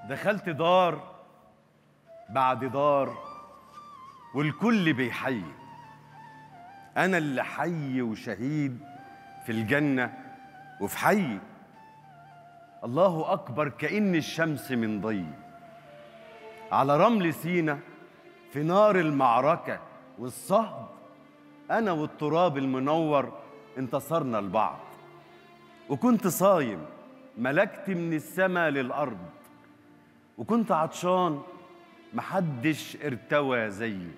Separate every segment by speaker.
Speaker 1: دخلت دار بعد دار والكل بيحيي أنا اللي حي وشهيد في الجنة وفي حي الله أكبر كأن الشمس من ضي على رمل سينا في نار المعركة والصهد أنا والتراب المنور انتصرنا لبعض وكنت صايم ملكت من السماء للأرض وكنت عطشان محدش ارتوى زيي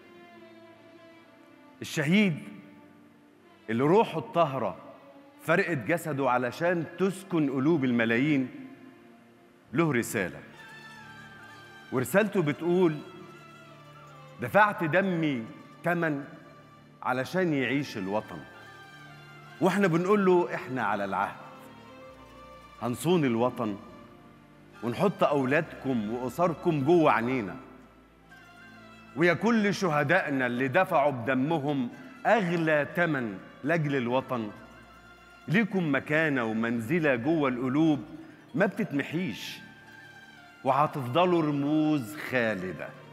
Speaker 1: الشهيد اللي روحه الطاهرة فرقت جسده علشان تسكن قلوب الملايين له رسالة ورسالته بتقول دفعت دمي تمن علشان يعيش الوطن واحنا بنقول له احنا على العهد هنصون الوطن ونحط اولادكم واسركم جوه عينينا ويا كل شهدائنا اللي دفعوا بدمهم اغلى تمن لاجل الوطن ليكم مكانه ومنزله جوه القلوب ما بتتمحيش وهتفضلوا رموز خالده